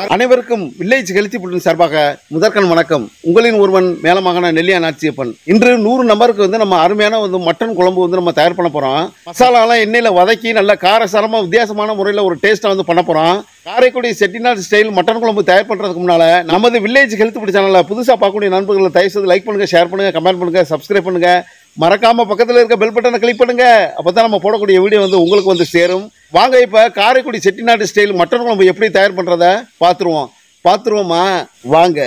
அனைவருக்கும் village healthy Putin சார்பாக முதற்கண் வணக்கம் உங்களின் ஒருவன் மேலமாகாண நெல்லியா நாச்சியப்பன் இன்று நூறு நம்பருக்கு வந்து நம்ம அருமையான வந்து மட்டன் குழம்பு வந்து நம்ம தயார் பண்ண போகிறோம் மசாலாலாம் எண்ணெயில் வதக்கி நல்ல காரசாரமாக வித்தியாசமான முறையில் ஒரு டேஸ்ட்டை வந்து பண்ண போகிறோம் காரைக்குடி செட்டிநாடு ஸ்டைல் மட்டன் குழம்பு தயார் பண்ணுறதுக்கு முன்னால் நமது வில்லேஜ் ஹெல்த் புடி சேனலில் புதுசாக பார்க்கக்கூடிய நண்பர்களை தயவு செய்து லைக் பண்ணுங்கள் ஷேர் பண்ணுங்கள் கமெண்ட் பண்ணுங்கள் சப்ஸ்கிரைப் பண்ணுங்கள் மறக்காம பக்கத்தில் இருக்க பெல் பட்டனை கிளிக் பண்ணுங்க அப்பதான் நம்ம போடக்கூடிய வீடியோ வந்து உங்களுக்கு வந்து சேரும் வாங்க இப்ப காரைக்குடி செட்டிநாடு ஸ்டைல் மட்டன் குழம்பு எப்படி தயார் பண்றத பார்த்துருவோம் பார்த்துருவோமா வாங்க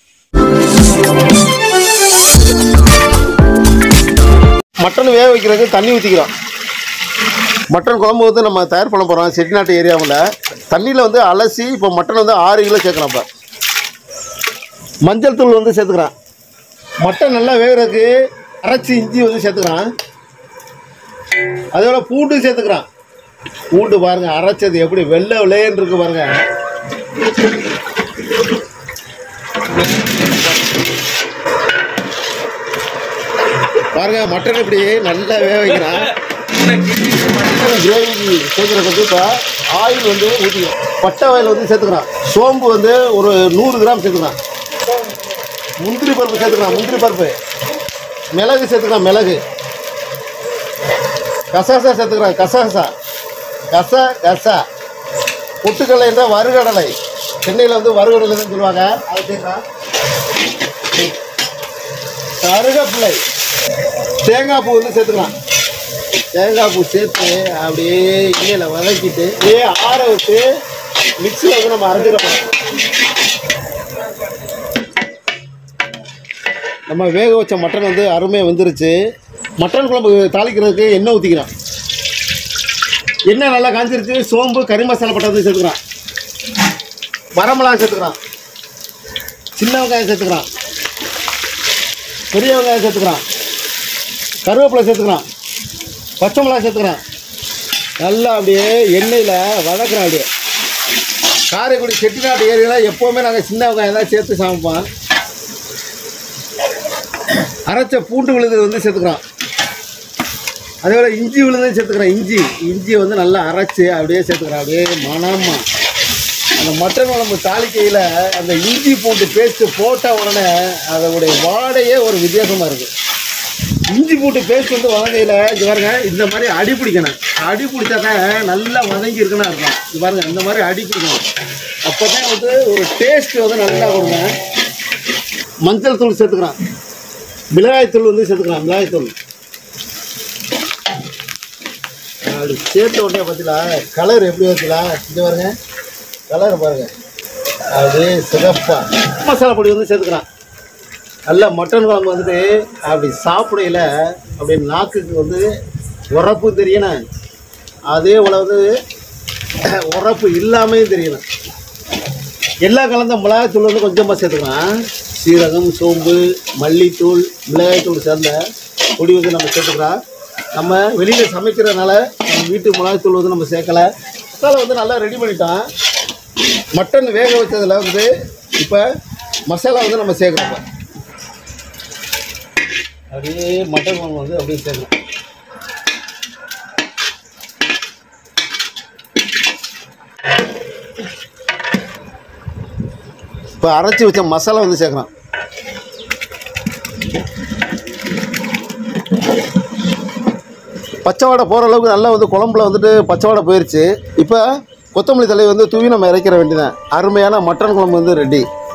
மட்டன் வேக வைக்கிறதுக்கு தண்ணி ஊற்றிக்கிறோம் மட்டன் குழம்பு வந்து நம்ம தயார் பண்ண போகிறோம் செட்டிநாட்டு ஏரியாவில் தண்ணியில் வந்து அலசி இப்போ மட்டன் வந்து ஆறு கிலோ சேர்க்குறோம் இப்போ மஞ்சள் தூள் வந்து சேர்த்துக்கிறேன் மட்டன் நல்லா வேகிறதுக்கு அரைச்சி இஞ்சி வந்து சேர்த்துக்கிறான் அதோட பூண்டு சேர்த்துக்கிறான் பூண்டு பாருங்க அரைச்சது எப்படி வெள்ளை வெள்ளையன்னு இருக்கு பாருங்க பாருங்க மட்டன் இப்படி நல்லா வேக வைக்கிறான் கிரேவி சேர்க்குறதுக்கு இப்போ ஆயில் வந்து ஊற்றிக்கும் பட்டை வயல் வந்து சேர்த்துக்கிறான் சோம்பு வந்து ஒரு நூறு கிராம் சேர்த்துக்கிறான் முந்திரி பருப்பு சேர்த்துக்கலாம் முந்திரி பருப்பு மிளகு சேர்த்துக்கலாம் மிளகு கசாசா சேர்த்துக்கலாம் கசாசா கச கசா பொட்டுக்கடலை என்றால் வறுகடலை சென்னையில் வந்து வறுகடலைன்னு சொல்லுவாங்க அது சேர்க்கலாம் கருகப்பிள்ளை தேங்காய் பூ வந்து சேர்த்துக்கலாம் தேங்காய் பூ சேர்த்து அப்படியே எண்ணெயில் வதக்கிட்டு அப்படியே ஆற விட்டு மிக்சியில் வந்து நம்ம அரைச்சிடணும் நம்ம வேக வச்ச மட்டன் வந்து அருமையாக வெந்துருச்சு மட்டன் குழம்பு தாளிக்கிறதுக்கு எண்ணெய் ஊற்றிக்கிறோம் எண்ணெய் நல்லா காஞ்சிருச்சு சோம்பு கறி மசாலா பட்டது சேர்த்துக்கிறான் வரமிளகா சேர்த்துக்கிறான் சின்ன வெங்காயம் சேர்த்துக்கிறான் பெரிய வெங்காயம் சேர்த்துக்கிறான் கருவேப்பிலை சேர்த்துக்கிறான் பச்சை மிளகா சேர்த்துக்கிறான் நல்லா அப்படியே எண்ணெயில் வதக்குறான் அப்படியே காரைக்குடி செட்டிநாட்டு ஏரியாவில் எப்போவுமே நாங்கள் சின்ன வெங்காயம் தான் சேர்த்து சமைப்போம் அரைச்ச பூண்டு விழுது வந்து சேர்த்துக்கிறோம் அதே போல் இஞ்சி விழுதும் சேர்த்துக்கிறோம் இஞ்சி இஞ்சியை வந்து நல்லா அரைச்சி அப்படியே சேர்த்துக்கிறோம் அப்படியே மணமா அந்த மட்டன் குழம்பு தாளிக்கையில் அந்த இஞ்சி பூண்டு பேஸ்ட்டு போட்ட உடனே அதோடைய வாடையே ஒரு வித்தியாசமாக இருக்குது இஞ்சி பூண்டு பேஸ்ட் வந்து வதங்கையில் இது பாருங்க இந்த மாதிரி அடி பிடிக்கணும் அடி பிடிச்சா தான் நல்லா வதங்கி இருக்குன்னு அர்த்தம் இது பாருங்க இந்த மாதிரி அடி பிடிக்கணும் அப்போ தான் வந்து ஒரு டேஸ்ட் வந்து நல்லா கொடுங்க மஞ்சள் தூள் சேர்த்துக்கிறான் மிளகாய்த்தூள் வந்து சேர்த்துக்கலாம் மிளகாய்த்தூள் அப்படி சேர்த்த உடனே பார்த்தீங்களா கலர் எப்படி பார்த்தீங்களா இது பாருங்க கலர் பாருங்க அப்படியே சிகப்பா மசாலா பொடி வந்து சேர்த்துக்கிறான் நல்ல மட்டன் குழம்பு வந்துட்டு அப்படி சாப்பிடையில அப்படியே நாக்குக்கு வந்து உரப்பு தெரியணும் அதே போல் வந்து உரப்பு இல்லாமையும் தெரியணும் எல்லாம் கலந்த மிளகாய்த்தூள் வந்து கொஞ்சமாக சேர்த்துக்கலாம் சீரகம் சோம்பு மல்லித்தூள் மிளகாய்த்தூள் சேர்ந்த பொடி வந்து நம்ம சேர்த்துக்கலாம் நம்ம வெளியில் சமைக்கிறதுனால நம்ம வீட்டு மிளகாய்த்தூள் வந்து நம்ம சேர்க்கலை மசாலா வந்து நல்லா ரெடி பண்ணிட்டோம் மட்டன் வேக வச்சதில் வந்து இப்போ மசாலா வந்து நம்ம சேர்க்குறோம் இப்ப. அப்படியே மட்டன் குழம்பு வந்து அப்படியே சேர்க்கணும் இப்போ அரைச்சி வச்ச மசாலா வந்து சேர்க்குறோம் பச்சை வாடை போகிற அளவுக்கு நல்லா வந்து குழம்புல வந்துட்டு பச்சை வாடை போயிடுச்சு இப்போ கொத்தமல்லி தலை வந்து தூவி நம்ம இறக்கிற வேண்டியதான் அருமையான மட்டன் குழம்பு வந்து ரெடி